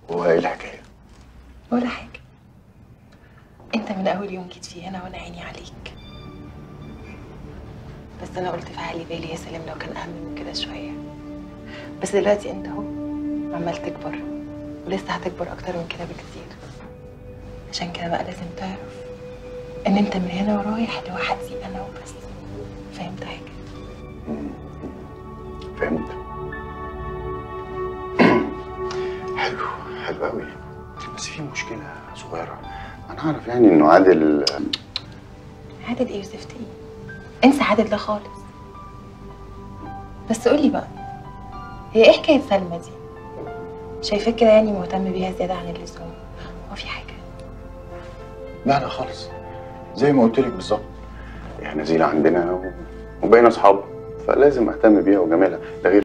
هو ايه الحكايه ولا حاجة انت من اول يوم جيت فيه هنا وانا عيني عليك بس انا قلت في عقلي بالي يا سلام لو كان اهم من كده شوية بس دلوقتي انت اهو عمال تكبر ولسه هتكبر اكتر من كده بكتير عشان كده بقى لازم تعرف ان انت من هنا ورايح لوحدي انا وبس فهمت حاجة فهمت حلو حلو قوي بس في مشكله صغيره انا اعرف يعني انه عادل عادل ايه وزفت ايه انسى عادل ده خالص بس قولي بقى هي ايه حكايه سلمى دي شايفاك كده يعني مهتم بيها زياده عن اللزوم هو في حاجه لا لا خالص زي ما قلت لك بالظبط يعني نزيلة عندنا و- وبقينا اصحاب فلازم اهتم بيها وجمالها ده غير